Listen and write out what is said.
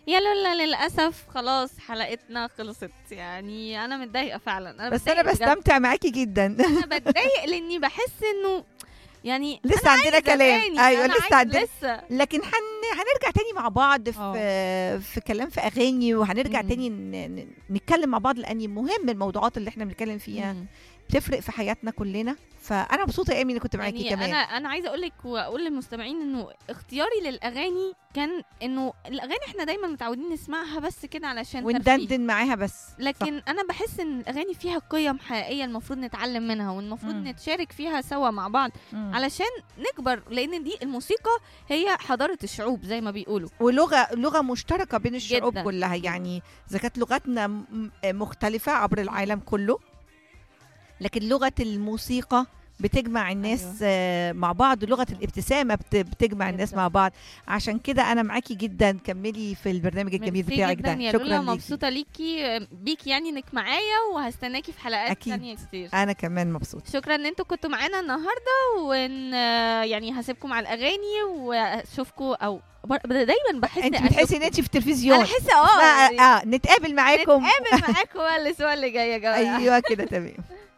يا لولا للاسف خلاص حلقتنا خلصت يعني انا متضايقه فعلا انا بس انا بتضايق بجد. بستمتع معاكي جدا انا بتضايق لاني بحس انه يعني لسه عندنا كلام أغاني، ايوه أنا لسه عايزة عندنا لسه لكن هن... هنرجع تاني مع بعض في في كلام في اغاني وهنرجع مم. تاني ن... ن- نتكلم مع بعض لان مهم الموضوعات اللي احنا بنتكلم فيها مم. بتفرق في حياتنا كلنا فانا مبسوطه يا ايمي اني كنت معاكي يعني كمان انا انا عايزه اقول لك واقول للمستمعين انه اختياري للاغاني كان انه الاغاني احنا دايما متعودين نسمعها بس كده علشان ترفيه. وندندن معاها بس لكن انا بحس ان الاغاني فيها قيم حقيقيه المفروض نتعلم منها والمفروض مم. نتشارك فيها سوا مع بعض على... علشان نكبر لان دي الموسيقى هي حضاره الشعوب زي ما بيقولوا ولغه لغه مشتركه بين الشعوب جداً. كلها يعني اذا كانت لغتنا م- مختلفه عبر العالم كله لكن لغه الموسيقى بتجمع الناس أيوة. أيوة. مع بعض لغه الابتسامه بت- بتجمع الناس جداً. مع بعض عشان كده انا معاكي جدا كملي في البرنامج الجميل ميرسي بتاعك جدا ده يا شكرا لولا ليكي مبسوطه ليكي بيكي يعني انك معايا وهستناكي في حلقات أكيد. تانية كتير انا كمان مبسوطه شكرا ان انتوا كنتوا معانا النهارده وان يعني هسيبكم على الاغاني واشوفكم او بر- دايما بحس انت بتحسي ان انت في التلفزيون انا احس اه اه, يعني آه. نتقابل معاكم نتقابل معاكم بقى الاسبوع اللي جاي يا جماعه ايوه كده تمام